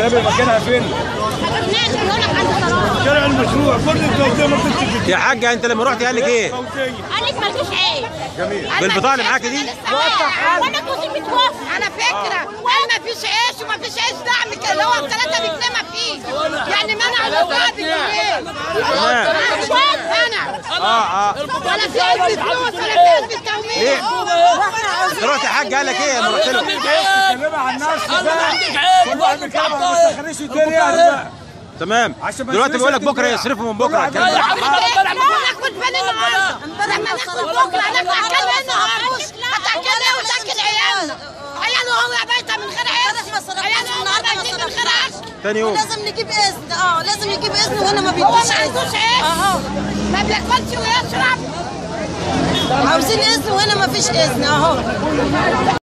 الجلابيه مكانها فين؟ نازل هنا عند صلاح شارع المشروع كل الفوزيه ما بتتكتب يا حاجه انت لما رحت قال لك ايه فوزيه قال لك مالكوش عيش جميل. قال بالبطاقة اللي مالكوش معاكي عيش، دي؟ أنا لسه وانا كنت متوفى على فكرة قال ما فيش عيش وما فيش عيش دعم كده اللي هو الثلاثة بجنيه ما فيش يعني منع الوقت بجنيه تمام. شوف انا اه اه ولا في عيش بفلوس ولا في عيش بالتموين ليه؟ انت رحت يا حاج قال لك ايه لما رحت له كلمة عن الناس انا ما عندك عيب كل واحد بيتكلم عن الناس ما تخليش الدنيا يعني بقى تمام عشان ما دلوقتي بيقول لك يصيرش بكره تنبيع. يصرفوا من بكره كل الكلام يا ده عم انا ناخد بالي النهارده بدل ما ناخد بكره ناخد كلمة النهارده هتاكل ايه وتاكل عيالنا عياله هو بايته من غير عيش عياله هو بايتين من غير عيش تاني يوم لازم نجيب اذن اه لازم يجيب اذن وهنا ما هو بيدوش ما اذن عندوش عيش اهو ما بياكلش ويشرب عاوزين اذن وهنا ما فيش اذن اهو